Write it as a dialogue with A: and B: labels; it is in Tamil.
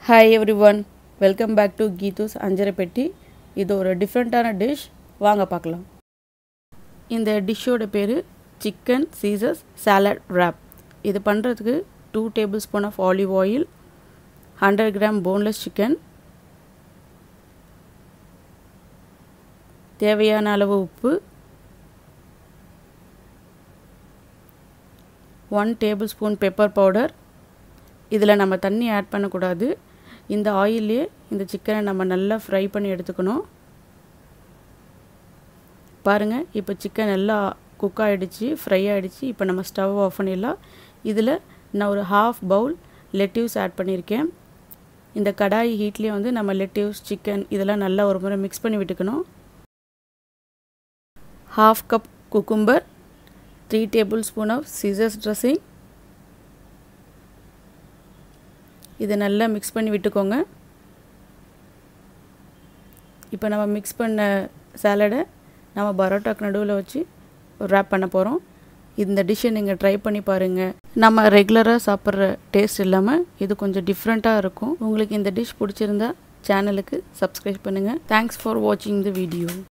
A: hi everyone welcome back to Geethu's அஞ்சரை பெட்டி இது ஒரு டிஃப்ரெண்ட்டான டிஷ் வாங்க பார்க்கலாம் இந்த டிஷ்ஷோட பேர் சிக்கன் சீசஸ் சாலட் wrap இது பண்ணுறதுக்கு two tablespoon of olive oil hundred gram boneless chicken தேவையான அளவு உப்பு one tablespoon pepper powder இதில் நம்ம தண்ணி ஆட் பண்ணக்கூடாது இந்த ஆயிலே இந்த சிக்கனை நம்ம நல்லா ஃப்ரை பண்ணி எடுத்துக்கணும் பாருங்கள் இப்போ சிக்கன் எல்லாம் குக் ஆகிடுச்சு ஃப்ரை ஆகிடுச்சு இப்போ நம்ம ஸ்டவ் ஆஃப் பண்ணிடலாம் இதில் நான் ஒரு ஹாஃப் பவுல் லெட்டிவ்ஸ் ஆட் பண்ணியிருக்கேன் இந்த கடாய் ஹீட்லேயே வந்து நம்ம லெட்டிவ்ஸ் சிக்கன் இதெல்லாம் நல்லா ஒரு முறை மிக்ஸ் பண்ணி விட்டுக்கணும் half cup cucumber three tablespoon of Caesar's dressing இதை நல்லா மிக்ஸ் பண்ணி விட்டுக்கோங்க இப்போ நம்ம மிக்ஸ் பண்ண சாலடை நம்ம பரோட்டாக்கு நடுவில் வச்சு ரேப் பண்ண போகிறோம் இந்த டிஷ்ஷை நீங்கள் ட்ரை பண்ணி பாருங்கள் நம்ம ரெகுலராக சாப்பிட்ற டேஸ்ட் இல்லாமல் இது கொஞ்சம் டிஃப்ரெண்ட்டாக இருக்கும் உங்களுக்கு இந்த டிஷ் பிடிச்சிருந்தா சேனலுக்கு சப்ஸ்கிரைப் பண்ணுங்கள் தேங்க்ஸ் ஃபார் வாட்சிங் த வீடியோ